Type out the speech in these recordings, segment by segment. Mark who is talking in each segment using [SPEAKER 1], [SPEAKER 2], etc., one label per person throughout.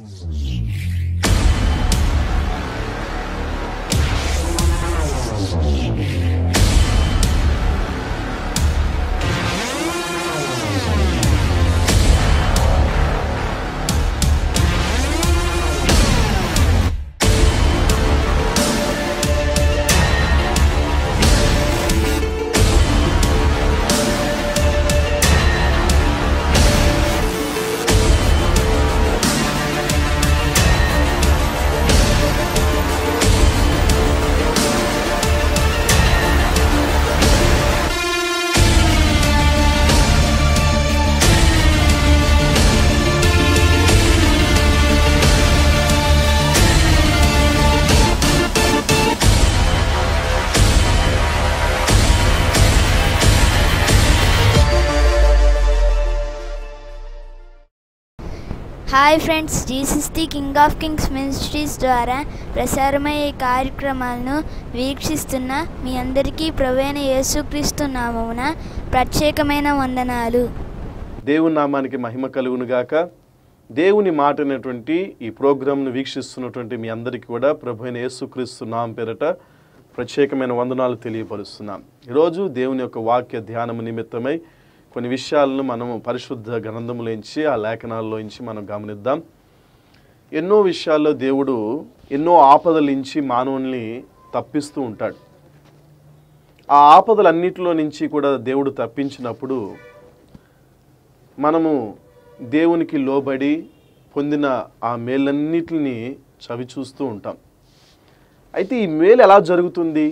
[SPEAKER 1] hi friends Jesus the king of kings ministries ద్వారా ప్రసారమయ్యే కార్యక్రమాలను వీక్షిస్తున్న మీ అందరికీ ప్రవీణ యేసుక్రీస్తు నామమున ప్రత్యేకమైన వందనాలు
[SPEAKER 2] దేవుని నామానికి మహిమ కలుగును గాక దేవుని మాట అనేటువంటి ఈ ప్రోగ్రాంను వీక్షిస్తున్నటువంటి మీ అందరికీ కూడా ప్రభు అయిన యేసుక్రీస్తు నామ పేరట ప్రత్యేకమైన వందనాలు తెలియపరుస్తున్నాం ఈరోజు దేవుని యొక్క వాక్య ధ్యానము నిమిత్తమై కొన్ని విషయాలను మనము పరిశుద్ధ గ్రంథములోంచి ఆ లేఖనాల్లోంచి మనం గమనిద్దాం ఎన్నో విషయాల్లో దేవుడు ఎన్నో ఆపదల నుంచి మానవుల్ని తప్పిస్తూ ఉంటాడు ఆ ఆపదలన్నిటిలో నుంచి కూడా దేవుడు తప్పించినప్పుడు మనము దేవునికి లోబడి పొందిన ఆ మేలన్నిటిని చవి చూస్తూ ఉంటాం అయితే ఈ మేలు ఎలా జరుగుతుంది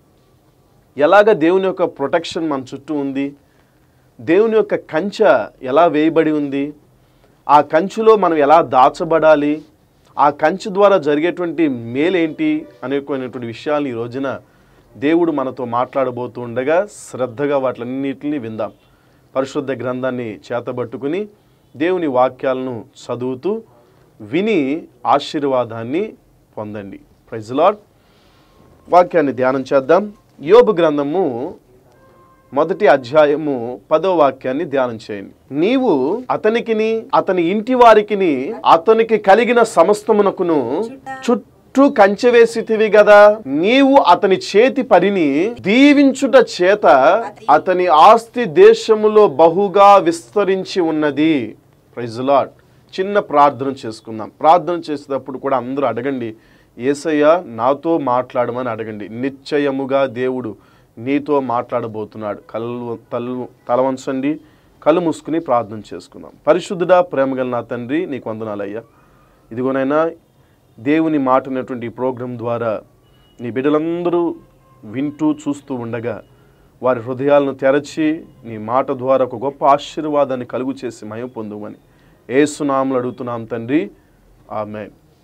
[SPEAKER 2] ఎలాగ దేవుని యొక్క ప్రొటెక్షన్ మన చుట్టూ ఉంది దేవుని యొక్క కంచె ఎలా వేయబడి ఉంది ఆ కంచులో మనం ఎలా దాచబడాలి ఆ కంచె ద్వారా జరిగేటువంటి మేలేంటి అనేటువంటి విషయాలు ఈ రోజున దేవుడు మనతో మాట్లాడబోతూ ఉండగా శ్రద్ధగా వాటిలన్నిటిని విందాం పరిశుద్ధ గ్రంథాన్ని చేతబట్టుకుని దేవుని వాక్యాలను చదువుతూ విని ఆశీర్వాదాన్ని పొందండి ప్రైజ్ లాడ్ వాక్యాన్ని ధ్యానం చేద్దాం యోబు గ్రంథము మొదటి అధ్యాయము పదో వాక్యాన్ని ధ్యానం చేయండి నీవు అతనికిని అతని ఇంటి వారికిని అతనికి కలిగిన సమస్తమునకును చుట్టూ కంచె వేసితివి గదా నీవు అతని చేతి పనిని దీవించుట చేత అతని ఆస్తి దేశములో బహుగా విస్తరించి ఉన్నది ప్రైజ్ లాడ్ చిన్న ప్రార్థన చేసుకుందాం ప్రార్థన చేసేటప్పుడు కూడా అందరూ అడగండి ఏసయ్య నాతో మాట్లాడమని అడగండి నిశ్చయముగా దేవుడు నీతో మాట్లాడబోతున్నాడు కళ్ళు తల్లు తల వంచండి కళ్ళు మూసుకుని ప్రార్థన చేసుకుందాం పరిశుద్ధుడా ప్రేమగల నా తండ్రి నీకు వందనాలయ్యా ఇదిగోనైనా దేవుని మాట అనేటువంటి ఈ ప్రోగ్రాం ద్వారా నీ బిడ్డలందరూ వింటూ చూస్తూ ఉండగా వారి హృదయాలను తెరచి నీ మాట ద్వారా ఒక గొప్ప ఆశీర్వాదాన్ని కలుగు చేసి మయం పొందుమని ఏసునాములు అడుగుతున్నాం తండ్రి ఆమె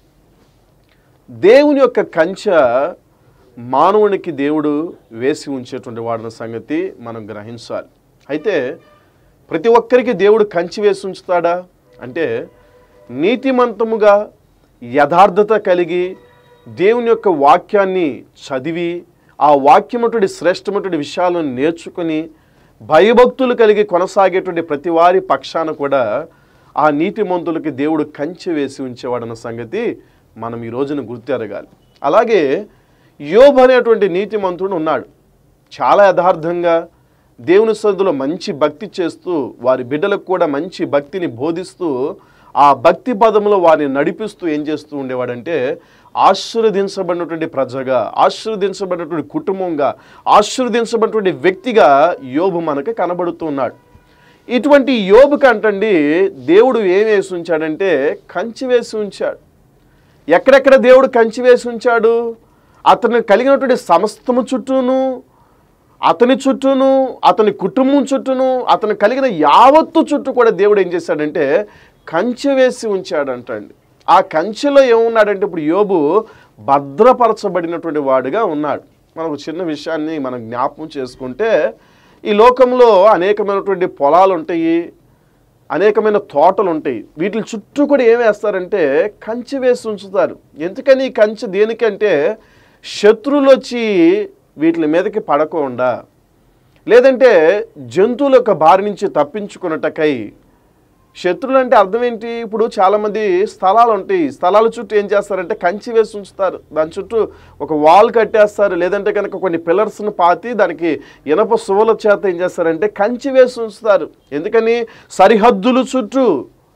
[SPEAKER 2] దేవుని యొక్క కంచె మానవునికి దేవుడు వేసి ఉంచేటువంటి వాడిన సంగతి మనం గ్రహించాలి అయితే ప్రతి ఒక్కరికి దేవుడు కంచి వేసి ఉంచుతాడా అంటే నీతిమంతముగా యథార్థత కలిగి దేవుని యొక్క వాక్యాన్ని చదివి ఆ వాక్యమటువంటి శ్రేష్టమైనటువంటి విషయాలను నేర్చుకుని భయభక్తులు కలిగి కొనసాగేటువంటి ప్రతి వారి పక్షాన కూడా ఆ నీతిమంతులకి దేవుడు కంచె వేసి ఉంచేవాడన్న సంగతి మనం ఈ రోజున గుర్తెరగాలి అలాగే యోబు అనేటువంటి నీతిమంతుడు ఉన్నాడు చాలా యథార్థంగా దేవుని సన్నిధిలో మంచి భక్తి చేస్తూ వారి బిడ్డలకు కూడా మంచి భక్తిని బోధిస్తూ ఆ భక్తి పదంలో వారిని నడిపిస్తూ ఏం చేస్తూ ఉండేవాడంటే ఆశీర్వదించబడినటువంటి ప్రజగా ఆశీర్వదించబడినటువంటి కుటుంబంగా ఆశీర్వదించబడినటువంటి వ్యక్తిగా యోబు మనకు కనబడుతూ ఉన్నాడు ఇటువంటి యోబు కంటండి దేవుడు ఏం వేసి ఉంచాడంటే కంచి వేసి ఉంచాడు ఎక్కడెక్కడ దేవుడు కంచి వేసి ఉంచాడు అతను కలిగినటువంటి సమస్తము చుట్టూను అతని చుట్టూను అతని కుటుంబం చుట్టూను అతను కలిగిన యావత్తు చుట్టూ కూడా దేవుడు ఏం చేశాడంటే కంచె వేసి ఉంచాడంటండి ఆ కంచెలో ఏమున్నాడంటే ఇప్పుడు యోబు భద్రపరచబడినటువంటి వాడుగా ఉన్నాడు మనకు చిన్న విషయాన్ని మనం జ్ఞాపకం చేసుకుంటే ఈ లోకంలో అనేకమైనటువంటి పొలాలు ఉంటాయి అనేకమైన తోటలు ఉంటాయి వీటి చుట్టూ కూడా ఏం వేస్తారంటే కంచె వేసి ఉంచుతారు ఎందుకని ఈ కంచె దేనికంటే శత్రువులు వచ్చి వీటి మీదకి పడకుండా లేదంటే జంతువుల యొక్క బారి నుంచి తప్పించుకున్నటకై శత్రువులు అంటే అర్థం ఏంటి ఇప్పుడు చాలామంది స్థలాలు ఉంటాయి స్థలాల చుట్టూ ఏం చేస్తారంటే కంచి వేసి ఉంచుతారు దాని చుట్టూ ఒక వాల్ కట్టేస్తారు లేదంటే కనుక కొన్ని పిల్లర్స్ని పాతి దానికి ఇనప సువల చేత ఏం చేస్తారంటే కంచి వేసి ఉంచుతారు ఎందుకని సరిహద్దులు చుట్టూ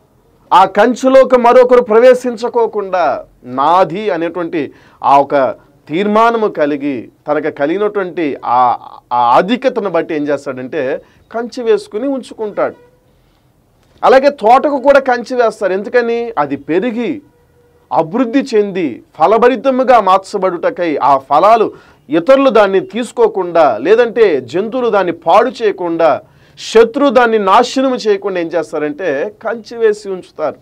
[SPEAKER 2] ఆ కంచులోకి మరొకరు ప్రవేశించకోకుండా నాది అనేటువంటి ఆ ఒక తీర్మానము కలిగి తనకు కలిగినటువంటి ఆ ఆ ఆధిక్యతను బట్టి ఏం చేస్తాడంటే కంచి వేసుకుని ఉంచుకుంటాడు అలాగే తోటకు కూడా కంచి వేస్తారు ఎందుకని అది పెరిగి అభివృద్ధి చెంది ఫలభరితముగా మార్చబడుటకై ఆ ఫలాలు ఇతరులు దాన్ని తీసుకోకుండా లేదంటే జంతువులు దాన్ని పాడు చేయకుండా శత్రు దాన్ని నాశనం చేయకుండా ఏం చేస్తారంటే కంచి వేసి ఉంచుతారు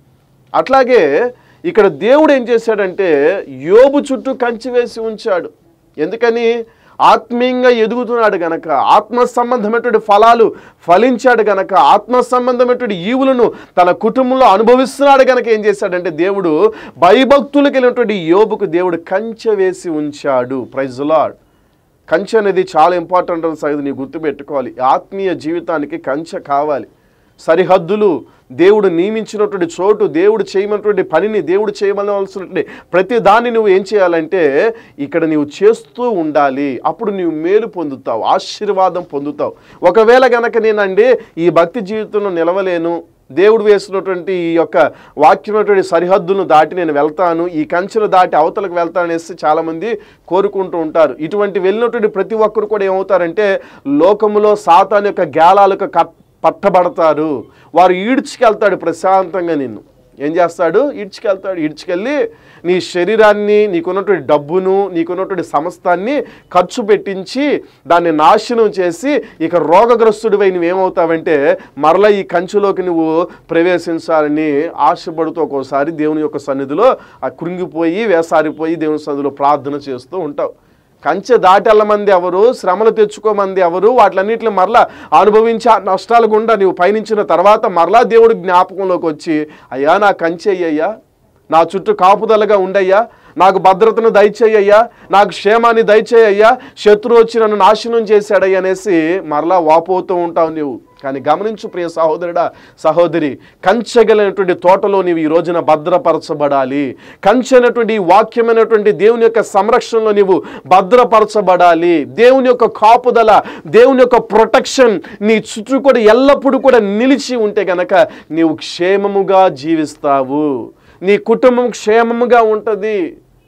[SPEAKER 2] అట్లాగే ఇక్కడ దేవుడు ఏం చేశాడంటే యోబు చుట్టూ కంచి వేసి ఉంచాడు ఎందుకని ఆత్మీయంగా ఎదుగుతున్నాడు గనక ఆత్మ సంబంధమైనటువంటి ఫలాలు ఫలించాడు గనక ఆత్మ సంబంధమైనటువంటి ఈవులను తన కుటుంబంలో అనుభవిస్తున్నాడు గనక ఏం చేశాడంటే దేవుడు భయభక్తులకు వెళ్ళినటువంటి యోబుకు దేవుడు కంచె వేసి ఉంచాడు ప్రైజులాడ్ కంచె అనేది చాలా ఇంపార్టెంట్ అని సంగతి నీకు గుర్తుపెట్టుకోవాలి ఆత్మీయ జీవితానికి కంచె కావాలి సరిహద్దులు దేవుడు నియమించినటువంటి చోటు దేవుడు చేయమన్నటువంటి పనిని దేవుడు చేయవలసినటువంటి ప్రతి దాన్ని నువ్వు ఏం చేయాలంటే ఇక్కడ నీవు చేస్తూ ఉండాలి అప్పుడు నీవు మేలు పొందుతావు ఆశీర్వాదం పొందుతావు ఒకవేళ గనక నేనండి ఈ భక్తి జీవితంలో నిలవలేను దేవుడు వేసినటువంటి ఈ యొక్క వాక్యమైనటువంటి సరిహద్దును దాటి నేను వెళ్తాను ఈ కంచెను దాటి అవతలకు వెళ్తాను అనేసి చాలామంది కోరుకుంటూ ఉంటారు ఇటువంటి వెళ్ళినటువంటి ప్రతి ఒక్కరు కూడా ఏమవుతారంటే లోకములో సాతాన్ యొక్క గేలాలకు కట్ పట్టబడతారు వారు ఈడ్చుకెళ్తాడు ప్రశాంతంగా నిన్ను ఏం చేస్తాడు ఈడ్చుకెళ్తాడు ఈడ్చుకెళ్ళి నీ శరీరాన్ని నీకున్నటువంటి డబ్బును నీకున్నటువంటి సమస్తాన్ని ఖర్చు పెట్టించి దాన్ని నాశనం చేసి ఇక రోగగ్రస్తుడివై నువ్వేమవుతావంటే మరలా ఈ కంచులోకి నువ్వు ప్రవేశించాలని ఆశపడుతూ ఒక్కోసారి దేవుని యొక్క సన్నిధిలో ఆ కృంగిపోయి వేసారిపోయి దేవుని సన్నిధిలో ప్రార్థన చేస్తూ ఉంటావు కంచె దాటెళ్ళ మంది ఎవరు శ్రమలు తెచ్చుకోమంది ఎవరు వాటిలన్నింటిని మరలా అనుభవించి ఆ నష్టాలు గుండా నీవు పయనించిన తర్వాత మరలా దేవుడు జ్ఞాపకంలోకి వచ్చి అయ్యా నా కంచె అయ్యయ్యా నా చుట్టూ కాపుదలగా ఉండయ్యా నాకు భద్రతను దయచేయ్యా నాకు క్షేమాన్ని దయచేయ్యా శత్రువు వచ్చి నన్ను నాశనం చేశాడయ్యా అనేసి మరలా వాపోతూ ఉంటావు నీవు కానీ గమనించు ప్రియ సహోదరుడా సహోదరి కంచెగలైనటువంటి తోటలో నీవు ఈ రోజున భద్రపరచబడాలి కంచెనటువంటి ఈ వాక్యమైనటువంటి దేవుని యొక్క సంరక్షణలో నీవు భద్రపరచబడాలి దేవుని యొక్క కాపుదల దేవుని యొక్క ప్రొటెక్షన్ నీ చుట్టూ కూడా ఎల్లప్పుడూ కూడా నిలిచి ఉంటే గనక నీవు క్షేమముగా జీవిస్తావు నీ కుటుంబం క్షేమముగా ఉంటుంది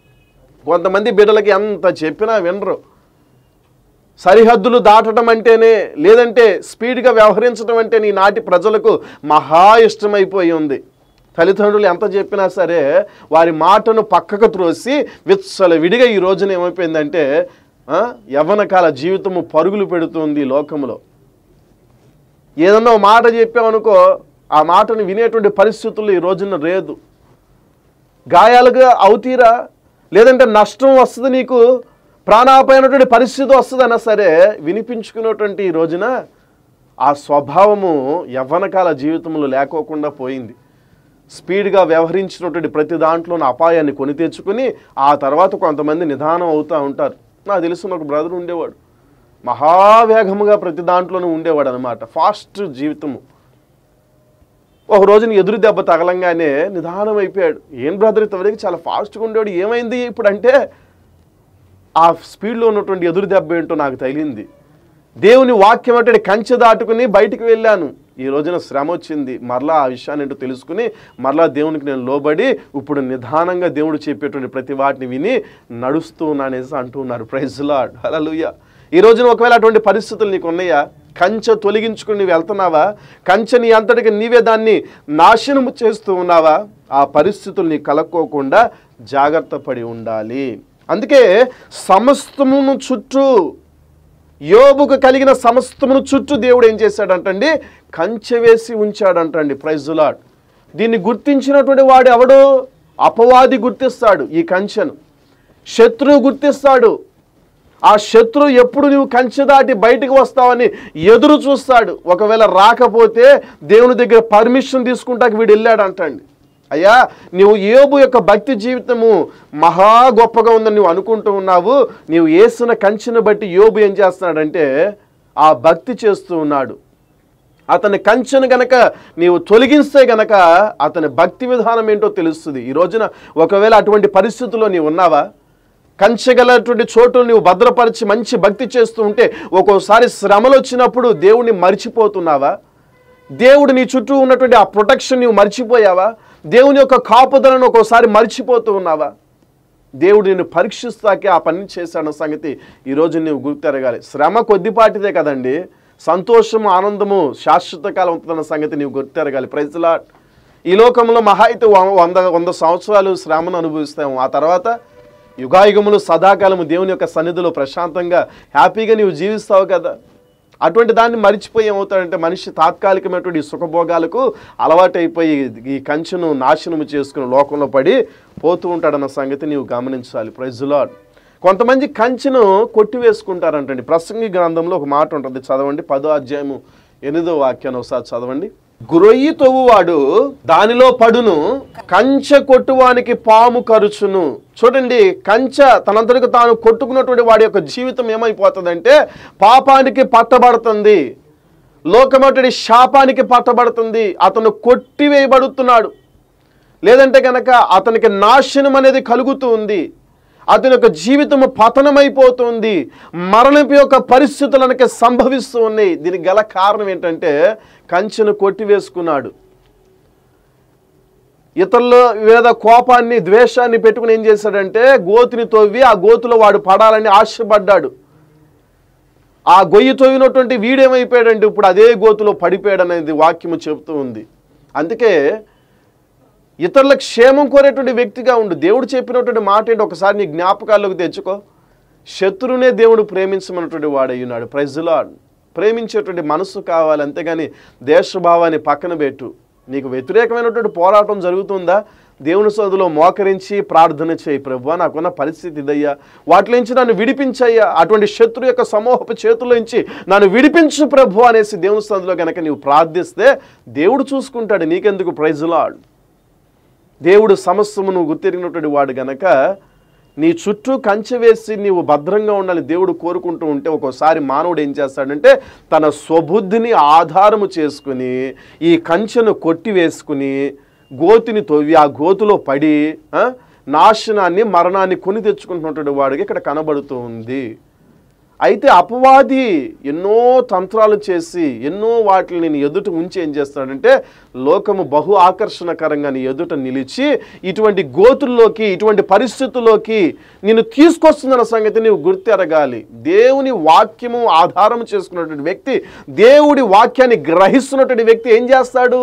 [SPEAKER 2] కొంతమంది బిడ్డలకి ఎంత చెప్పినా వినరు సరిహద్దులు దాటడం అంటేనే లేదంటే స్పీడ్గా వ్యవహరించడం అంటే నీ నాటి ప్రజలకు మహా ఇష్టమైపోయి ఉంది తల్లిదండ్రులు ఎంత చెప్పినా సరే వారి మాటను పక్కకు త్రోసి విత్సల విడిగా ఈ రోజున ఏమైపోయిందంటే ఆ, యవ్వన కాల జీవితము పరుగులు పెడుతుంది ఈ లోకంలో ఏదన్నా ఒక మాట చెప్పామనుకో ఆ మాటను వినేటువంటి పరిస్థితులు ఈ రోజున లేదు గాయాలుగా అవుతీరా లేదంటే నష్టం వస్తుంది నీకు ప్రాణాపాయనటువంటి పరిస్థితి వస్తుందన్నా సరే వినిపించుకున్నటువంటి ఈ రోజున ఆ స్వభావము యవ్వనకాల జీవితంలో లేకోకుండా పోయింది స్పీడ్గా వ్యవహరించినటువంటి ప్రతి దాంట్లోని అపాయాన్ని కొని తెచ్చుకుని ఆ తర్వాత కొంతమంది నిదానం అవుతూ ఉంటారు నాకు తెలిసిన ఒక బ్రదర్ ఉండేవాడు మహావేగముగా ప్రతి దాంట్లోనూ ఉండేవాడు అనమాట ఫాస్ట్ జీవితము ఒక రోజున ఎదురు దెబ్బ తగలంగానే నిదానం అయిపోయాడు ఏం బ్రదర్ ఇంతవరకు చాలా ఫాస్ట్గా ఉండేవాడు ఏమైంది ఇప్పుడు అంటే ఆ స్పీడ్లో ఉన్నటువంటి ఎదురు దెబ్బ ఏంటో నాకు తగిలింది దేవుని వాక్యం అంటే కంచె దాటుకుని బయటికి వెళ్ళాను ఈ రోజున శ్రమ వచ్చింది మరలా ఆ విషయాన్ని ఏంటో తెలుసుకుని మరలా దేవునికి నేను లోబడి ఇప్పుడు నిదానంగా దేవుడు చెప్పేటువంటి ప్రతి వాటిని విని నడుస్తూ ఉన్నానేసి అంటున్నారు ప్రైజ్ లాడ్ హల్లెలూయా ఈ రోజున ఒకవేళ అటువంటి పరిస్థితులు నీకు ఉన్నాయా కంచె తొలగించుకుని నీవు వెళ్తున్నావా కంచె నీ అంతటికి నీవే దాన్ని నాశనము చేస్తూ ఉన్నావా ఆ పరిస్థితులు నీకు కలక్కోకుండా జాగ్రత్త పడి ఉండాలి అందుకే సమస్తమును చుట్టూ యోబుకు కలిగిన సమస్తమును చుట్టూ దేవుడు ఏం చేశాడంటండి కంచె వేసి ఉంచాడంటండి ప్రైజులాడ్ దీన్ని గుర్తించినటువంటి వాడు ఎవడు అపవాది గుర్తిస్తాడు ఈ కంచెను శత్రువు గుర్తిస్తాడు ఆ శత్రువు ఎప్పుడు నువ్వు కంచె దాటి బయటికి వస్తావని ఎదురు చూస్తాడు ఒకవేళ రాకపోతే దేవుని దగ్గర పర్మిషన్ తీసుకుంటాక వీడు వెళ్ళాడు అంటండి అయ్యా నువ్వు యోబు యొక్క భక్తి జీవితము మహా గొప్పగా ఉందని నువ్వు అనుకుంటూ ఉన్నావు నీవు వేసిన కంచెను బట్టి యోబు ఏం చేస్తున్నాడంటే ఆ భక్తి చేస్తూ ఉన్నాడు అతని కంచెను గనక నీవు తొలగిస్తే గనక అతని భక్తి విధానం ఏంటో తెలుస్తుంది ఈ రోజున ఒకవేళ అటువంటి పరిస్థితుల్లో నీవు ఉన్నావా కంచెగలటువంటి చోటు నువ్వు భద్రపరిచి మంచి భక్తి చేస్తూ ఉంటే ఒక్కోసారి శ్రమలు వచ్చినప్పుడు దేవుణ్ణి మర్చిపోతున్నావా దేవుడు నీ చుట్టూ ఉన్నటువంటి ఆ ప్రొటెక్షన్ నువ్వు మర్చిపోయావా దేవుని యొక్క కాపుదలను ఒక్కోసారి మర్చిపోతూ ఉన్నావా దేవుడు నిన్ను పరీక్షిస్తాకే ఆ పని చేశాడన్న సంగతి ఈరోజు నువ్వు గుర్తెరగాలి శ్రమ కొద్దిపాటిదే కదండి సంతోషము ఆనందము శాశ్వత కాలం ఉంటుందన్న సంగతి నీవు గుర్తెరగాలి ప్రజలా ఈ లోకంలో మహా అయితే వ- వంద వంద సంవత్సరాలు శ్రమను అనుభవిస్తాము ఆ తర్వాత యుగాయుగములు సదాకాలము దేవుని యొక్క సన్నిధిలో ప్రశాంతంగా హ్యాపీగా నీవు జీవిస్తావు కదా అటువంటి దాన్ని మరిచిపోయి ఏమవుతాడంటే మనిషి తాత్కాలికమైనటువంటి ఈ సుఖభోగాలకు అలవాటైపోయి ఈ కంచెను నాశనము చేసుకుని లోకంలో పడి పోతూ ఉంటాడన్న సంగతి నీవు గమనించాలి ప్రైజులాడ్ కొంతమంది కంచెను కొట్టివేసుకుంటారంటండి ప్రసంగి గ్రంథంలో ఒక మాట ఉంటుంది చదవండి పదో అధ్యాయము ఎనిమిదో వాక్యాన్ని ఒకసారి చదవండి గురొయ్యి తవ్వువాడు దానిలో పడును కంచె కొట్టువానికి పాము కరుచును చూడండి కంచె తనంతటికి తాను కొట్టుకున్నటువంటి వాడి యొక్క జీవితం ఏమైపోతుందంటే పాపానికి పట్టబడుతుంది లోకమటుడి శాపానికి పట్టబడుతుంది అతను కొట్టివేయబడుతున్నాడు లేదంటే కనుక అతనికి నాశనం అనేది కలుగుతూ ఉంది అతని యొక్క జీవితం పతనమైపోతుంది మరణపు యొక్క పరిస్థితులు అనక సంభవిస్తూ ఉన్నాయి దీనికి గల కారణం ఏంటంటే కంచెను కొట్టివేసుకున్నాడు ఇతరుల మీద కోపాన్ని ద్వేషాన్ని పెట్టుకుని ఏం చేశాడంటే గోతిని తవ్వి ఆ గోతులో వాడు పడాలని ఆశపడ్డాడు ఆ గొయ్యి తవ్వినటువంటి వీడేమైపోయాడంటే ఇప్పుడు అదే గోతులో పడిపోయాడు అనేది వాక్యము చెబుతూ ఉంది అందుకే ఇతరుల క్షేమం కోరేటువంటి వ్యక్తిగా ఉండు దేవుడు చెప్పినటువంటి మాట ఏంటి ఒకసారి నీ జ్ఞాపకాల్లోకి తెచ్చుకో శత్రువునే దేవుడు ప్రేమించమన్నటువంటి వాడయ్యున్నాడు ప్రజలా ప్రేమించేటువంటి మనసు కావాలి అంతేగాని దేశభావాన్ని పక్కన పెట్టు నీకు వ్యతిరేకమైనటువంటి పోరాటం జరుగుతుందా దేవుని సదులో మోకరించి ప్రార్థన చేయి ప్రభు నాకున్న పరిస్థితి ఇదయ్యా వాటి నుంచి నన్ను విడిపించయ్యా అటువంటి శత్రు యొక్క సమూహపు చేతుల నుంచి నన్ను విడిపించు ప్రభు అనేసి దేవుని సదులో గనక నీవు ప్రార్థిస్తే దేవుడు చూసుకుంటాడు నీకెందుకు ప్రైజులాడు దేవుడు సమస్తమును గుర్తెరిగినటువంటి వాడు గనక నీ చుట్టూ కంచె వేసి నీవు భద్రంగా ఉండాలని దేవుడు కోరుకుంటూ ఉంటే ఒక్కోసారి మానవుడు ఏం చేస్తాడంటే తన స్వబుద్ధిని ఆధారము చేసుకుని ఈ కంచెను కొట్టి వేసుకుని గోతిని తవ్వి ఆ గోతులో పడి ఆ, నాశనాన్ని మరణాన్ని కొని తెచ్చుకుంటున్నటువంటి వాడికి ఇక్కడ కనబడుతూ ఉంది అయితే అపవాది ఎన్నో తంత్రాలు చేసి ఎన్నో వాటిని నేను ఎదుట ఉంచి ఏం చేస్తాడంటే లోకము బహు ఆకర్షణకరంగా నీ ఎదుట నిలిచి ఇటువంటి గోతుల్లోకి ఇటువంటి పరిస్థితుల్లోకి నేను తీసుకొస్తుందన్న సంగతి నీవు గుర్తెరగాలి దేవుని వాక్యము ఆధారం చేసుకున్నటువంటి వ్యక్తి దేవుడి వాక్యాన్ని గ్రహిస్తున్నటువంటి వ్యక్తి ఏం చేస్తాడు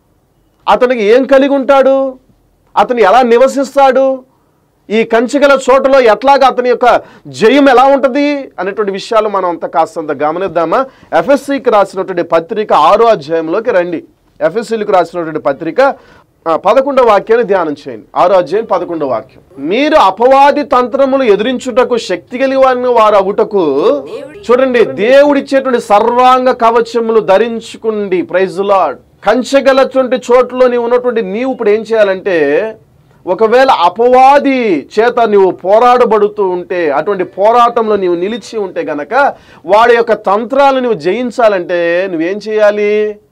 [SPEAKER 2] అతనికి ఏం కలిగి ఉంటాడు అతను ఎలా నివసిస్తాడు ఈ కంచిగల చోటలో ఎట్లాగా అతని యొక్క జయం ఎలా ఉంటుంది అనేటువంటి విషయాలు మనం అంత కాస్తంత గమనిద్దామా ఎఫ్ఎస్సికి రాసినటువంటి పత్రిక ఆరో అధ్యాయంలోకి రండి ఎఫ్ఎస్సీలకు రాసినటువంటి పత్రిక ఆ, పదకొండవ వాక్యాన్ని ధ్యానం చేయండి ఆరో అధ్యాయం పదకొండవ వాక్యం మీరు అపవాది తంత్రములు ఎదిరించుటకు శక్తి కలిగిన వారు అగుటకు చూడండి దేవుడిచ్చేటువంటి సర్వాంగ కవచములు ధరించుకుండి ప్రైజ్ లాడ్ కంచెగలటువంటి చోట్ల నీవు ఉన్నటువంటి నీవు ఇప్పుడు ఏం చేయాలంటే ఒకవేళ అపవాది చేత నీవు పోరాడబడుతూ ఉంటే అటువంటి పోరాటంలో నీవు నిలిచి ఉంటే గనక వాడి యొక్క తంత్రాలు నువ్వు జయించాలంటే నువ్వేం చేయాలి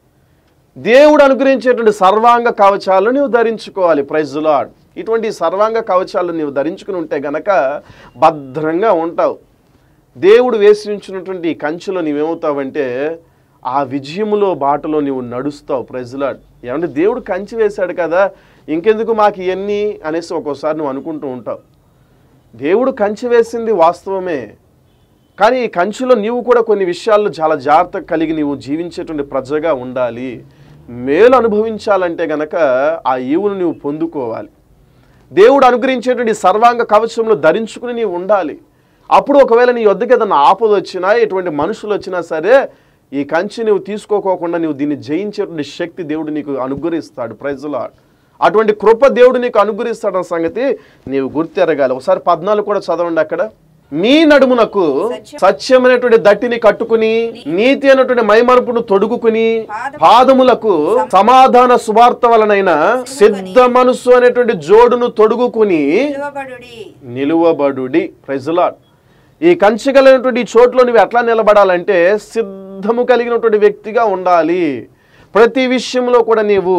[SPEAKER 2] దేవుడు అనుగ్రహించేటువంటి సర్వాంగ కవచాలను నీవు ధరించుకోవాలి ప్రైజ్ లాడ్ ఇటువంటి సర్వాంగ కవచాలు నీవు ధరించుకుని ఉంటే గనక భద్రంగా ఉంటావు దేవుడు వేసి ఉంచినటువంటి ఈ కంచెలో నీవేమవుతావంటే ఆ విజయములో బాటలో నీవు నడుస్తావు ప్రజలాడ్ ఏమంటే దేవుడు కంచి వేశాడు కదా ఇంకెందుకు మాకు ఇవన్నీ అనేసి ఒక్కోసారి నువ్వు అనుకుంటూ ఉంటావు దేవుడు కంచి వేసింది వాస్తవమే కానీ ఈ కంచులో నీవు కూడా కొన్ని విషయాల్లో చాలా జాగ్రత్త కలిగి నీవు జీవించేటువంటి ప్రజగా ఉండాలి మేలు అనుభవించాలంటే గనక ఆ ఈవును నీవు పొందుకోవాలి దేవుడు అనుగ్రహించేటువంటి సర్వాంగ కవచంలో ధరించుకుని నీవు ఉండాలి అప్పుడు ఒకవేళ నీ వద్దకు ఏదైనా ఆపద వచ్చినా ఎటువంటి మనుషులు వచ్చినా సరే ఈ కంచి నువ్వు తీసుకోకోకుండా నువ్వు దీన్ని జయించేటువంటి శక్తి దేవుడు నీకు అనుగ్రహిస్తాడు ప్రజలు అటువంటి కృప దేవుడు నీకు అనుగ్రహిస్తాడన్న సంగతి నీవు గుర్తెరగాలి ఒకసారి పద్నాలుగు కూడా చదవండి అక్కడ మీ నడుమునకు సత్యమైనటువంటి దట్టిని కట్టుకుని నీతి అయినటువంటి మైమరుపును తొడుగుకుని పాదములకు సమాధాన సువార్త వలనైన సిద్ధ మనసు అనేటువంటి జోడును తొడుగుకుని
[SPEAKER 3] నిలువబడుడి
[SPEAKER 2] నిలువబడుడి ప్రజలాడ్ ఈ కంచెగలైనటువంటి ఈ చోట్లో నువ్వు ఎట్లా నిలబడాలంటే సిద్ధ సిద్ధము కలిగినటువంటి వ్యక్తిగా ఉండాలి ప్రతి విషయంలో కూడా నీవు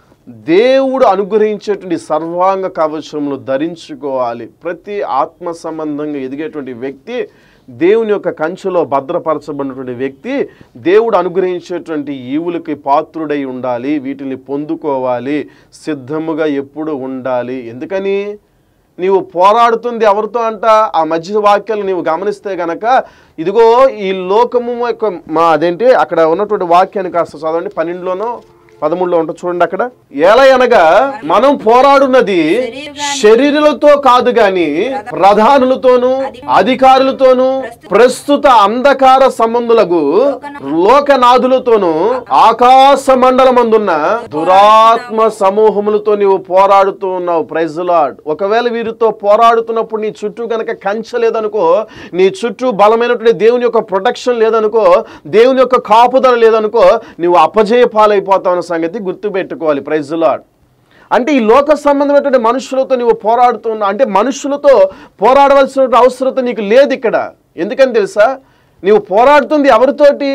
[SPEAKER 2] దేవుడు అనుగ్రహించేటువంటి సర్వాంగ కవచములు ధరించుకోవాలి ప్రతి ఆత్మ సంబంధంగా ఎదిగేటువంటి వ్యక్తి దేవుని యొక్క కంచెలో భద్రపరచబడినటువంటి వ్యక్తి దేవుడు అనుగ్రహించేటువంటి ఈవులకి పాత్రుడై ఉండాలి వీటిని పొందుకోవాలి సిద్ధముగా ఎప్పుడు ఉండాలి ఎందుకని నీవు పోరాడుతుంది ఎవరితో అంట ఆ మధ్య వాక్యాలు నీవు గమనిస్తే గనక ఇదిగో ఈ లోకము యొక్క మా అదేంటి అక్కడ ఉన్నటువంటి వాక్యాన్ని కాస్త చదవండి పన్నెండులోనో పదమూడులో ఉంటుంది చూడండి అక్కడ ఎలా అనగా మనం పోరాడున్నది శరీరులతో కాదు గాని ప్రధానులతోనూ అధికారులతోనూ ప్రస్తుత అంధకార సంబంధులకు లోకనాథులతోనూ ఆకాశ మండలమందున్న దురాత్మ సమూహములతో నీవు పోరాడుతూ ఉన్నావు ప్రైజులాడ్ ఒకవేళ వీరితో పోరాడుతున్నప్పుడు నీ చుట్టూ గనక కంచె లేదనుకో నీ చుట్టూ బలమైనటువంటి దేవుని యొక్క ప్రొటెక్షన్ లేదనుకో దేవుని యొక్క కాపుదల లేదనుకో నువ్వు అపజయ పాలైపోతావు అన్న సంగతి గుర్తుపెట్టుకోవాలి ప్రైజులాడ్ అంటే ఈ లోక సంబంధమైనటువంటి మనుషులతో నువ్వు పోరాడుతున్నా అంటే మనుషులతో పోరాడవలసిన అవసరత నీకు లేదు ఇక్కడ ఎందుకని తెలుసా నీవు పోరాడుతుంది ఎవరితోటి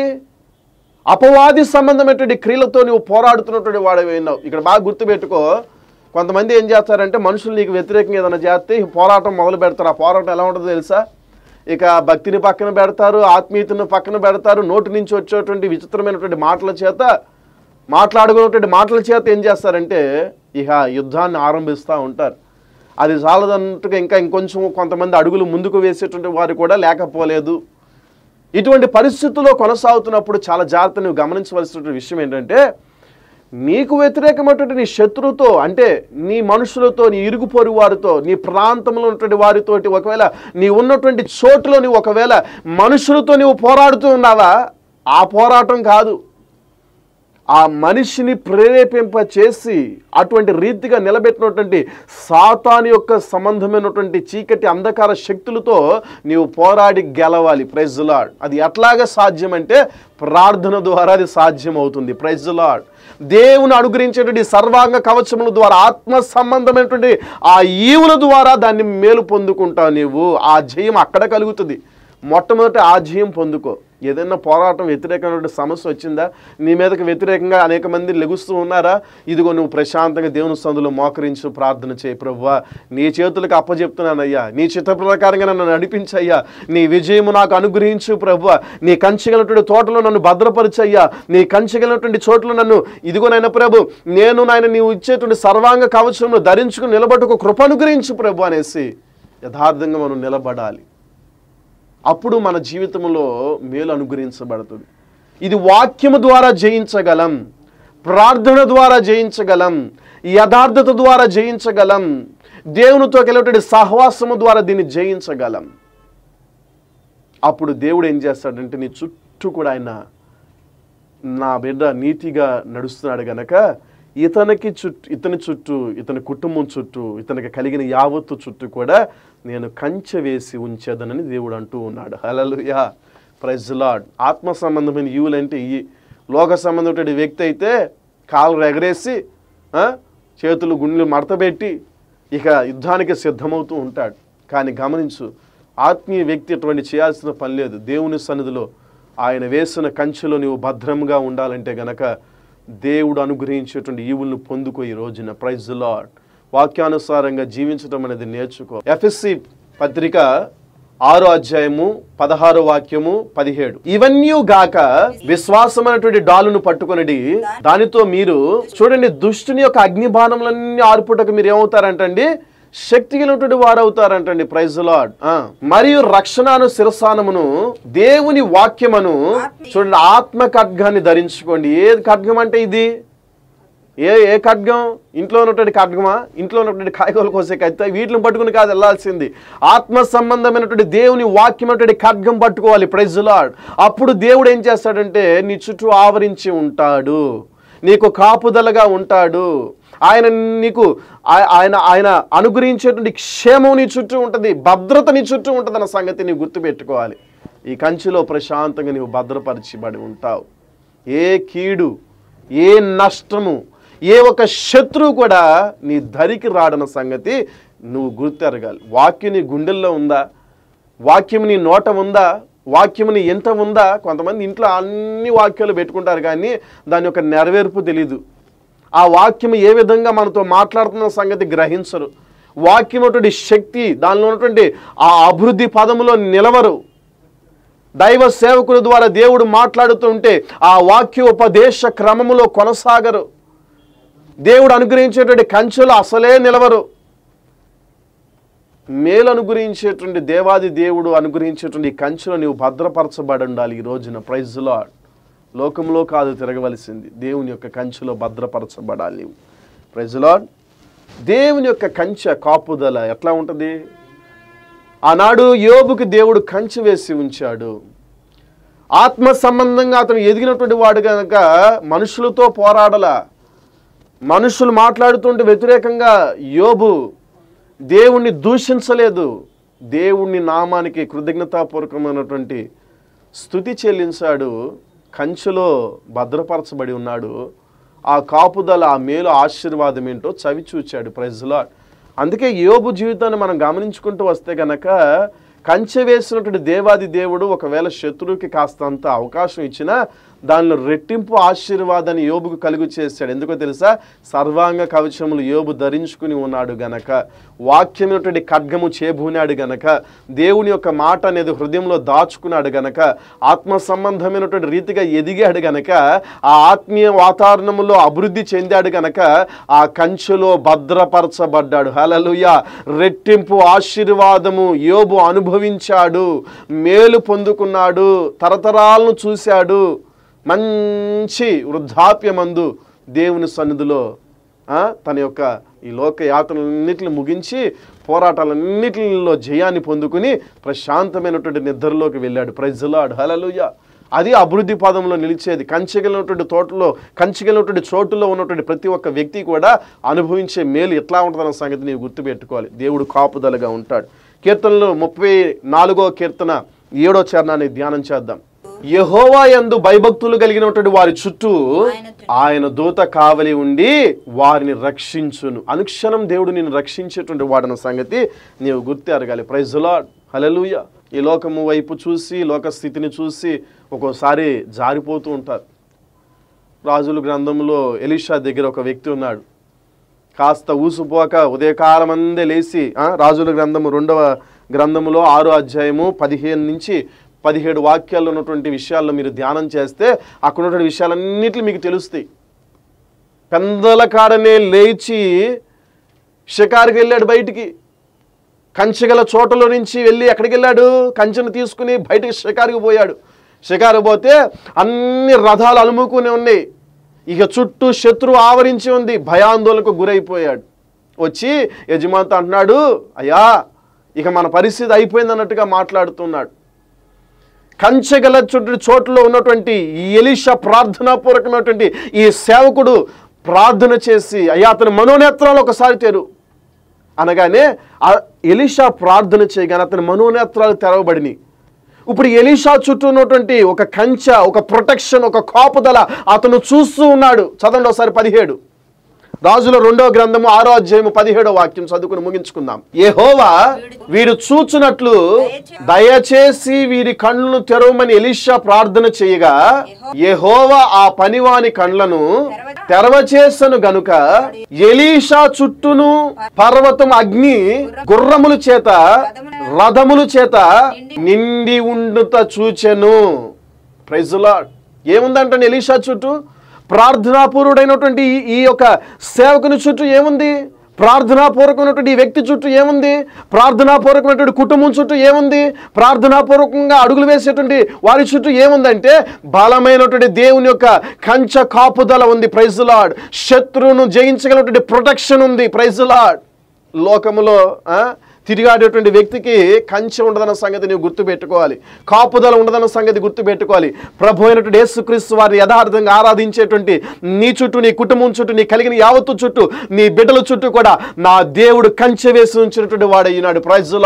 [SPEAKER 2] అపవాది సంబంధమైనటువంటి క్రియలతో నువ్వు పోరాడుతున్నటువంటి వాడు విన్నావు ఇక్కడ బాగా గుర్తుపెట్టుకో కొంతమంది ఏం చేస్తారంటే మనుషులు నీకు వ్యతిరేకంగా ఏదైనా చేస్తే ఈ పోరాటం మొదలు పెడతారు ఆ పోరాటం ఎలా ఉంటుందో తెలుసా ఇక భక్తిని పక్కన పెడతారు ఆత్మీయతను పక్కన పెడతారు నోటి నుంచి వచ్చేటువంటి విచిత్రమైనటువంటి మాటల చేత మాట్లాడుకున్నటువంటి మాటల చేత ఏం చేస్తారంటే ఇక యుద్ధాన్ని ఆరంభిస్తూ ఉంటారు అది చాలదన్నట్టుగా ఇంకా ఇంకొంచెం కొంతమంది అడుగులు ముందుకు వేసేటువంటి వారు కూడా లేకపోలేదు ఇటువంటి పరిస్థితుల్లో కొనసాగుతున్నప్పుడు చాలా జాగ్రత్త నువ్వు గమనించవలసినటువంటి విషయం ఏంటంటే నీకు వ్యతిరేకమైనటువంటి నీ శత్రువుతో అంటే నీ మనుషులతో నీ ఇరుగు పొరుగు వారితో నీ ప్రాంతంలో ఉన్నటువంటి వారితోటి ఒకవేళ నీ ఉన్నటువంటి చోటులో నువ్వు ఒకవేళ మనుషులతో నువ్వు పోరాడుతూ ఉన్నావా ఆ పోరాటం కాదు ఆ మనిషిని ప్రేరేపింప చేసి అటువంటి రీతిగా నిలబెట్టినటువంటి సాతాను యొక్క సంబంధమైనటువంటి చీకటి అంధకార శక్తులతో నీవు పోరాడి గెలవాలి ప్రైజ్లాడ్ అది ఎట్లాగా సాధ్యం అంటే ప్రార్థన ద్వారా అది సాధ్యం అవుతుంది ప్రైజ్లాడ్ దేవుని అనుగ్రహించేటువంటి సర్వాంగ కవచముల ద్వారా ఆత్మ సంబంధమైనటువంటి ఆ ఈవుల ద్వారా దాన్ని మేలు పొందుకుంటావు నీవు ఆ జయం అక్కడ కలుగుతుంది మొట్టమొదటి ఆ జయం పొందుకో ఏదైనా పోరాటం వ్యతిరేకమైనటువంటి సమస్య వచ్చిందా నీ మీదకి వ్యతిరేకంగా అనేక మంది లెగుస్తూ ఉన్నారా ఇదిగో నువ్వు ప్రశాంతంగా దేవుని సందులో మోకరించు ప్రార్థన చేయి ప్రభువా నీ చేతులకు అప్పచెప్తున్నానయ్యా నీ చిత్త ప్రకారంగా నన్ను నడిపించయ్యా నీ విజయము నాకు అనుగ్రహించు ప్రభువా నీ కంచెగలటువంటి తోటలో నన్ను భద్రపరిచయ్యా నీ కంచెగలటువంటి చోట్ల నన్ను ఇదిగో నాయన ప్రభు నేను నాయన నీవు ఇచ్చేటువంటి సర్వాంగ కవచమును ధరించుకుని నిలబట్టుకు కృప అనుగ్రహించు ప్రభు అనేసి యథార్థంగా మనం నిలబడాలి అప్పుడు మన జీవితంలో మేలు అనుగ్రహించబడుతుంది ఇది వాక్యము ద్వారా జయించగలం ప్రార్థన ద్వారా జయించగలం యథార్థత ద్వారా జయించగలం దేవునితో కలిగినటువంటి సహవాసము ద్వారా దీన్ని జయించగలం అప్పుడు దేవుడు ఏం చేస్తాడంటే నీ చుట్టూ కూడా ఆయన నా బిడ్డ నీతిగా నడుస్తున్నాడు గనక ఇతనికి చుట్టూ ఇతని చుట్టూ ఇతని కుటుంబం చుట్టూ ఇతనికి కలిగిన యావత్తు చుట్టూ కూడా నేను కంచె వేసి ఉంచేదనని దేవుడు అంటూ ఉన్నాడు హలలుయా ప్రైజ్ లాడ్ ఆత్మ సంబంధమైన ఈవులంటే ఈ లోక సంబంధమైన వ్యక్తి అయితే కాళ్ళు ఎగరేసి ఆ, చేతులు గుండెలు మడతబెట్టి ఇక యుద్ధానికి సిద్ధమవుతూ ఉంటాడు కానీ గమనించు ఆత్మీయ వ్యక్తి అటువంటి చేయాల్సిన పని లేదు దేవుని సన్నిధిలో ఆయన వేసిన కంచెలో నీవు భద్రంగా ఉండాలంటే గనక దేవుడు అనుగ్రహించేటువంటి ఈవులను పొందుకో ఈ రోజున ప్రైజ్ లాడ్ వాక్యానుసారంగా జీవించడం అనేది నేర్చుకో ఎఫ్ఎస్సి పత్రిక ఆరో అధ్యాయము పదహారో వాక్యము పదిహేడు ఇవన్నీ గాక విశ్వాసమైనటువంటి డాలును పట్టుకొనిడి దానితో మీరు చూడండి దుష్టుని యొక్క అగ్నిబాణములన్నీ ఆర్పుటకు మీరు ఏమవుతారంటండి శక్తి కలిగినటువంటి వారు అవుతారంటండి ప్రైజ్ లాడ్ మరియు రక్షణను శిరసానమును దేవుని వాక్యమును చూడండి ఆత్మ ఖడ్గాన్ని ధరించుకోండి ఏ ఖడ్గం అంటే ఇది ఏ ఏ ఖడ్గం ఇంట్లో ఉన్నటువంటి ఖడ్గమా ఇంట్లో ఉన్నటువంటి కాయగూరలు కోసే కత్తి వీటిని పట్టుకుని కాదు వెళ్ళాల్సింది ఆత్మ సంబంధమైనటువంటి దేవుని వాక్యమైనటువంటి ఖడ్గం పట్టుకోవాలి ప్రైజ్ లాడ్ అప్పుడు దేవుడు ఏం చేస్తాడంటే నీ చుట్టూ ఆవరించి ఉంటాడు నీకు కాపుదలగా ఉంటాడు ఆయన నీకు ఆ- ఆయన ఆయన అనుగ్రహించేటువంటి క్షేమం నీ చుట్టూ ఉంటుంది భద్రత నీ చుట్టూ ఉంటుంది అన్న సంగతి నీవు గుర్తుపెట్టుకోవాలి ఈ కంచిలో ప్రశాంతంగా నీవు భద్రపరిచిబడి ఉంటావు ఏ కీడు ఏ నష్టము ఏ ఒక శత్రువు కూడా నీ ధరికి రాడన్న సంగతి నువ్వు గుర్తెరగాలి వాక్యం నీ గుండెల్లో ఉందా వాక్యం నీ నోట ఉందా వాక్యముని ఎంత ఉందా కొంతమంది ఇంట్లో అన్ని వాక్యాలు పెట్టుకుంటారు కానీ దాని యొక్క నెరవేర్పు తెలీదు ఆ వాక్యం ఏ విధంగా మనతో మాట్లాడుతున్న సంగతి గ్రహించరు వాక్యం ఉన్నటువంటి శక్తి దానిలో ఉన్నటువంటి ఆ అభివృద్ధి పదములో నిలవరు దైవ సేవకుల ద్వారా దేవుడు మాట్లాడుతుంటే ఆ వాక్య ఉపదేశ క్రమములో కొనసాగరు దేవుడు అనుగ్రహించేటువంటి కంచెలు అసలే నిలవరు మేలు అనుగ్రహించేటువంటి దేవాది దేవుడు అనుగ్రహించేటువంటి ఈ కంచెలో నీవు భద్రపరచబడి ఉండాలి ఈ రోజున ప్రైజ్లో లోకంలో కాదు తిరగవలసింది దేవుని యొక్క కంచెలో భద్రపరచబడాలి నీవు ప్రైజ్లో దేవుని యొక్క కంచె కాపుదల ఎట్లా ఉంటుంది ఆనాడు యోబుకి దేవుడు కంచె వేసి ఉంచాడు ఆత్మ సంబంధంగా అతను ఎదిగినటువంటి వాడు కనుక మనుషులతో పోరాడల మనుషులు మాట్లాడుతుంటే వ్యతిరేకంగా యోబు దేవుణ్ణి దూషించలేదు దేవుణ్ణి నామానికి కృతజ్ఞతాపూర్వకమైనటువంటి స్థుతి చెల్లించాడు కంచెలో భద్రపరచబడి ఉన్నాడు ఆ కాపుదల ఆ మేలు ఆశీర్వాదం ఏంటో చవి చూచాడు ప్రజలో అందుకే యోబు జీవితాన్ని మనం గమనించుకుంటూ వస్తే గనక కంచె వేసినటువంటి దేవాది దేవుడు ఒకవేళ శత్రువుకి కాస్తంత అవకాశం ఇచ్చినా దానిలో రెట్టింపు ఆశీర్వాదాన్ని యోబుకు కలుగు చేశాడు ఎందుకో తెలుసా సర్వాంగ కవచములు యోబు ధరించుకుని ఉన్నాడు గనక వాక్యమైనటువంటి ఖడ్గము చేబూనాడు గనక దేవుని యొక్క మాట అనేది హృదయంలో దాచుకున్నాడు గనక ఆత్మ సంబంధమైనటువంటి రీతిగా ఎదిగాడు గనక ఆ ఆత్మీయ వాతావరణంలో అభివృద్ధి చెందాడు గనక ఆ కంచెలో భద్రపరచబడ్డాడు హలలుయ రెట్టింపు ఆశీర్వాదము యోబు అనుభవించాడు మేలు పొందుకున్నాడు తరతరాలను చూశాడు మంచి వృద్ధాప్యమందు దేవుని సన్నిధిలో ఆ, తన యొక్క ఈ లోక యాత్రలన్నిటిని ముగించి పోరాటాలన్నిటిలో జయాన్ని పొందుకుని ప్రశాంతమైనటువంటి నిద్రలోకి వెళ్ళాడు ప్రజలాడు హలలుయ అది అభివృద్ధి పదంలో నిలిచేది కంచెగలినటువంటి తోటలో కంచెగలినటువంటి చోటులో ఉన్నటువంటి ప్రతి ఒక్క వ్యక్తి కూడా అనుభవించే మేలు ఎట్లా ఉంటుందన్న సంగతి నీవు గుర్తుపెట్టుకోవాలి దేవుడు కాపుదలగా ఉంటాడు కీర్తనలో ముప్పై నాలుగో కీర్తన ఏడో చరణాన్ని ధ్యానం చేద్దాం యహోవా యందు భయభక్తులు కలిగినటువంటి వారి చుట్టూ ఆయన దూత కావలి ఉండి వారిని రక్షించును అనుక్షణం దేవుడు నిన్ను రక్షించేటువంటి వాడన్న సంగతి నీవు గుర్తు ఎరగాలి ప్రైజులా హలలుయ ఈ లోకము వైపు చూసి లోక స్థితిని చూసి ఒక్కోసారి జారిపోతూ ఉంటారు రాజుల గ్రంథంలో ఎలీషా దగ్గర ఒక వ్యక్తి ఉన్నాడు కాస్త ఊసుపోక ఉదయకాలం అందే లేచి ఆ, రాజుల గ్రంథము రెండవ గ్రంథములో ఆరో అధ్యాయము పదిహేను నుంచి పదిహేడు వాక్యాల్లో ఉన్నటువంటి విషయాల్లో మీరు ధ్యానం చేస్తే అక్కడ ఉన్నటువంటి విషయాలన్నిట్లు మీకు తెలుస్తాయి పెందల కాడనే లేచి షికారుకి వెళ్ళాడు బయటికి కంచెగల చోటలో నుంచి వెళ్ళి ఎక్కడికి వెళ్ళాడు కంచెను తీసుకుని బయటకు షికారుకు పోయాడు షికారు పోతే అన్ని రథాలు అలుముకుని ఉన్నాయి ఇక చుట్టూ శత్రువు ఆవరించి ఉంది భయాందోళనకు గురైపోయాడు వచ్చి యజమానితో అంటున్నాడు అయ్యా ఇక మన పరిస్థితి అయిపోయింది అన్నట్టుగా మాట్లాడుతున్నాడు కంచెగల చుట్టూ చోట్ల ఉన్నటువంటి ఈ ఎలీషా ప్రార్థనాపూర్వకమైనటువంటి ఈ సేవకుడు ప్రార్థన చేసి అయ్యా అతని మనోనేత్రాలు ఒకసారి తెరు అనగానే ఆ ఎలీషా ప్రార్థన చేయగానే అతని మనోనేత్రాలు తెరవబడినాయి ఇప్పుడు ఎలీషా చుట్టూ ఉన్నటువంటి ఒక కంచె ఒక ప్రొటెక్షన్ ఒక కాపుదల అతను చూస్తూ ఉన్నాడు చదవండి ఒకసారి పదిహేడు రాజుల రెండో గ్రంథము ఆరో అధ్యాయము పదిహేడో వాక్యం చదువుకుని ముగించుకుందాం యెహోవా వీడు చూచున్నట్లు దయచేసి వీరి కళ్ళను తెరవమని ఎలీషా ప్రార్థన చేయగా యెహోవా ఆ పనివాని కండ్లను తెరవచేసను గనుక ఎలీషా చుట్టూను పర్వతం అగ్ని గుర్రముల చేత రథముల చేత నిండి ఉండుట చూచెను ప్రైజులా ఏముందంటే ఎలీషా చుట్టూ ప్రార్థనాపూర్వుడైనటువంటి ఈ- ఈ యొక్క సేవకుని చుట్టూ ఏముంది ప్రార్థనాపూర్వకమైనటువంటి ఈ వ్యక్తి చుట్టూ ఏముంది ప్రార్థనాపూర్వకమైనటువంటి కుటుంబం చుట్టూ ఏముంది ప్రార్థనాపూర్వకంగా అడుగులు వేసేటువంటి వారి చుట్టూ ఏముందంటే బలమైనటువంటి దేవుని యొక్క కంచ కాపుదల ఉంది ప్రైజులాడ్ శత్రువును జయించగలిగినటువంటి ప్రొటెక్షన్ ఉంది ప్రైజులాడ్ లోకములో ఆ, తిరిగాడేటువంటి వ్యక్తికి కంచె ఉండదన్న సంగతి నీవు గుర్తుపెట్టుకోవాలి కాపుదల ఉండదన్న సంగతి గుర్తుపెట్టుకోవాలి ప్రభు అయినటువంటి యేసుక్రీస్తు వారిని యథార్థంగా ఆరాధించేటువంటి నీ చుట్టూ నీ కుటుంబం చుట్టూ నీ కలిగిన యావత్తు చుట్టూ నీ బిడ్డల చుట్టూ కూడా నా దేవుడు కంచె వేసి ఉంచినటువంటి వాడు అయినాడు ప్రైజులాడ్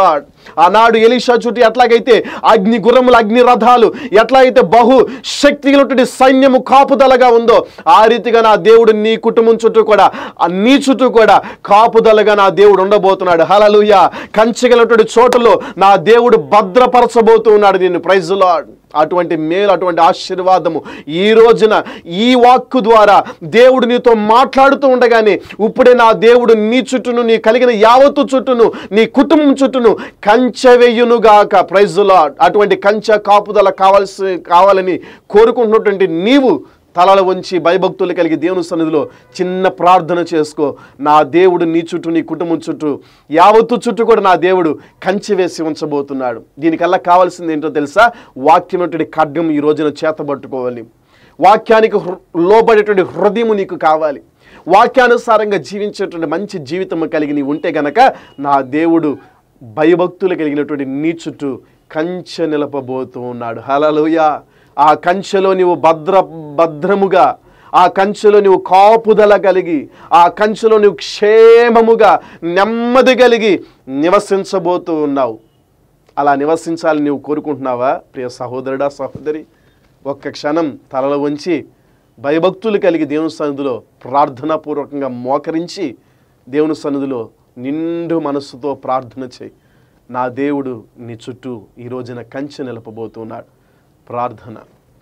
[SPEAKER 2] ఆనాడు ఎలీషా చుట్టూ ఎట్లాగైతే అగ్ని గుర్రములు అగ్ని రథాలు ఎట్లా అయితే బహు శక్తి కలిగినటువంటి సైన్యము కాపుదలగా ఉందో ఆ రీతిగా నా దేవుడు నీ కుటుంబం చుట్టూ కూడా ఆ నీ చుట్టూ కూడా కాపుదలగా నా దేవుడు ఉండబోతున్నాడు హలలుయ కంచగలటువంటి చోటులో నా దేవుడు భద్రపరచబోతూ ఉన్నాడు దీన్ని ప్రైజులో అటువంటి మేలు అటువంటి ఆశీర్వాదము ఈ రోజున ఈ వాక్కు ద్వారా దేవుడు నీతో మాట్లాడుతూ ఉండగానే ఇప్పుడే నా దేవుడు నీ చుట్టూను నీ కలిగిన యావత్తు చుట్టూను నీ కుటుంబం చుట్టూను కంచె వెయ్యునుగాక ప్రైజులో అటువంటి కంచె కాపుదల కావాల్సి కావాలని కోరుకుంటున్నటువంటి నీవు తలలు వంచి భయభక్తులు కలిగి దేవుని సన్నిధిలో చిన్న ప్రార్థన చేసుకో నా దేవుడు నీ చుట్టూ నీ కుటుంబం చుట్టూ యావత్తు చుట్టూ కూడా నా దేవుడు కంచె వేసి ఉంచబోతున్నాడు దీనికల్లా కావాల్సింది ఏంటో తెలుసా వాక్యమైనటువంటి ఖడ్గం ఈ రోజున చేతబట్టుకోవాలి వాక్యానికి హృ- లోబడేటువంటి హృదయం నీకు కావాలి వాక్యానుసారంగా జీవించేటువంటి మంచి జీవితం కలిగి నీ ఉంటే గనక నా దేవుడు భయభక్తులు కలిగినటువంటి నీ చుట్టూ కంచె నిలపబోతూ ఉన్నాడు హలలుయా ఆ కంచెలో నీవు భద్ర భద్రముగా ఆ కంచెలో నీవు కాపుదల కలిగి ఆ కంచెలో నీవు క్షేమముగా నెమ్మది కలిగి నివసించబోతూ ఉన్నావు అలా నివసించాలని నీవు కోరుకుంటున్నావా ప్రియ సహోదరుడా సహోదరి ఒక్క క్షణం తలలో ఉంచి భయభక్తులు కలిగి దేవుని సన్నిధిలో ప్రార్థనాపూర్వకంగా మోకరించి దేవుని సన్నిధిలో నిండు మనస్సుతో ప్రార్థన చేయి నా దేవుడు నీ చుట్టూ ఈ రోజున కంచె నిలపబోతున్నాడు ప్రార్థన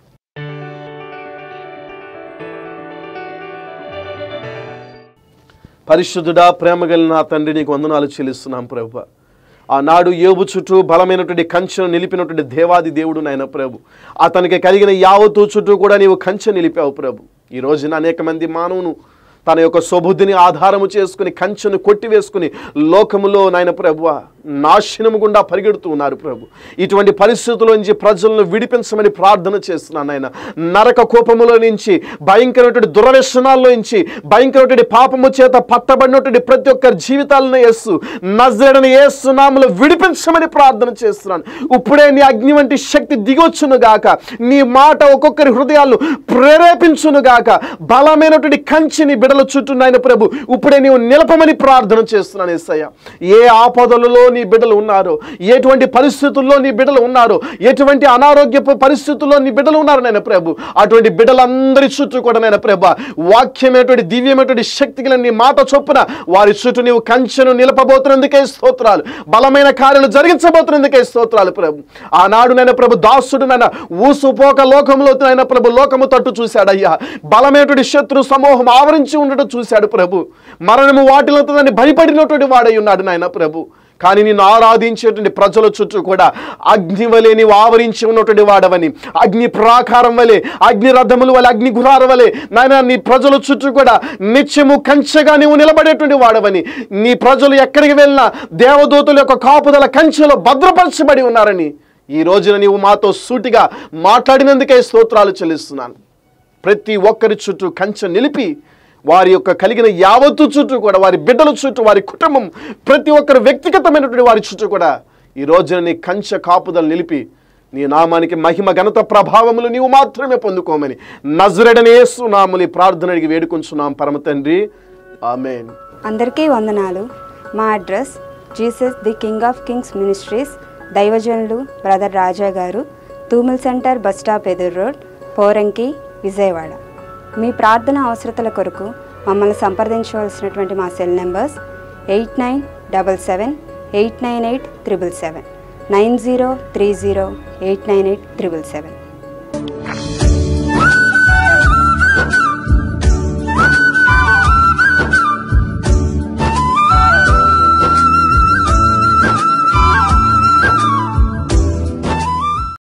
[SPEAKER 2] పరిశుద్ధుడా ప్రేమ కలిగిన నా తండ్రి నీకు వందనాలు చెల్లిస్తున్నాం ప్రభు ఆనాడు యోబు చుట్టూ బలమైనటువంటి కంచెను నిలిపినటువంటి దేవాది దేవుడు నాయన ప్రభు అతనికి కలిగిన యావత్తు చుట్టూ కూడా నీవు కంచె నిలిపావు ప్రభు ఈ రోజున అనేక మంది మానవును తన యొక్క స్వబుద్ధిని ఆధారము చేసుకుని కంచెను కొట్టివేసుకుని లోకములో నాయన ప్రభు నాశనము గుండా పరిగెడుతూ ఉన్నారు ప్రభు ఇటువంటి పరిస్థితుల నుంచి ప్రజలను విడిపించమని ప్రార్థన చేస్తున్నాను ఆయన నరక కోపములో నుంచి భయంకరమైనటువంటి దురవ్యసనాల్లో నుంచి భయంకరమైనటువంటి పాపము చేత పట్టబడినటువంటి ప్రతి ఒక్కరి జీవితాలను వేస్తూ నజరడని ఏసు నామలో విడిపించమని ప్రార్థన చేస్తున్నాను ఇప్పుడే నీ అగ్ని వంటి శక్తి దిగొచ్చును గాక నీ మాట ఒక్కొక్కరి హృదయాలను ప్రేరేపించును గాక బలమైనటువంటి కంచిని బిడల చుట్టూ నాయన ప్రభు ఇప్పుడే నీవు నిలపమని ప్రార్థన చేస్తున్నాను ఏసయ్య ఏ ఆపదలలో నీ బిడ్డలు ఉన్నారో ఎటువంటి పరిస్థితుల్లో నీ బిడ్డలు ఉన్నారో ఎటువంటి అనారోగ్యపు పరిస్థితుల్లో నీ బిడ్డలు ఉన్నారు నాయన ప్రభు అటువంటి బిడ్డలందరి చుట్టూ కూడా నాయన ప్రభు వాక్యమైనటువంటి దివ్యమైనటువంటి శక్తికి నీ మాట చొప్పున వారి చుట్టూ నీవు కంచెను నిలపబోతున్నందుకే స్తోత్రాలు బలమైన కార్యాలు జరిగించబోతున్నందుకే స్తోత్రాలు ప్రభు ఆనాడు నాయన ప్రభు దాసుడు నాయన ఊసుపోక లోకంలో నాయన ప్రభు లోకము తట్టు చూశాడయ్యా బలమైనటువంటి శత్రు సమూహం ఆవరించి ఉండటం చూశాడు ప్రభు మరణము వాటిలో దాన్ని భయపడినటువంటి వాడై ఉన్నాడు నాయన ప్రభు కానీ నిన్ను ఆరాధించేటువంటి ప్రజల చుట్టూ కూడా అగ్ని వలె నీవు ఆవరించి ఉన్నటువంటి వాడవని అగ్ని ప్రాకారం వలె అగ్ని రథముల వలె అగ్ని గురార వలె నాయన నీ ప్రజల చుట్టూ కూడా నిత్యము కంచెగా నీవు నిలబడేటువంటి వాడవని నీ ప్రజలు ఎక్కడికి వెళ్ళినా దేవదూతుల యొక్క కాపుదల కంచెలో భద్రపరచబడి ఉన్నారని ఈ రోజున నీవు మాతో సూటిగా మాట్లాడినందుకే స్తోత్రాలు చెల్లిస్తున్నాను ప్రతి ఒక్కరి చుట్టూ కంచె నిలిపి వారి యొక్క కలిగిన యావత్తు చుట్టూ కూడా వారి బిడ్డల చుట్టూ వారి కుటుంబం ప్రతి ఒక్కరు వ్యక్తిగతమైనటువంటి వారి చుట్టూ కూడా ఈ రోజున నీ కంచె కాపుదలు నిలిపి నీ నామానికి మహిమ ఘనత ప్రభావములు నీవు మాత్రమే పొందుకోమని నజరడనే నామని ప్రార్థన అడిగి వేడుకుంటున్నాం పరమ తండ్రి ఆమెన్
[SPEAKER 3] అందరికీ వందనాలు మా address Jesus the king of kings ministries దైవజనులు బ్రదర్ రాజా గారు తూమిల్ సెంటర్ బస్ స్టాప్ ఎదురు రోడ్ పోరంకి విజయవాడ మీ ప్రార్థన అవసరతల కొరకు మమ్మల్ని సంప్రదించవలసినటువంటి మా cell numbers eight nine double seven eight nine eight triple seven nine zero three zero eight nine eight triple seven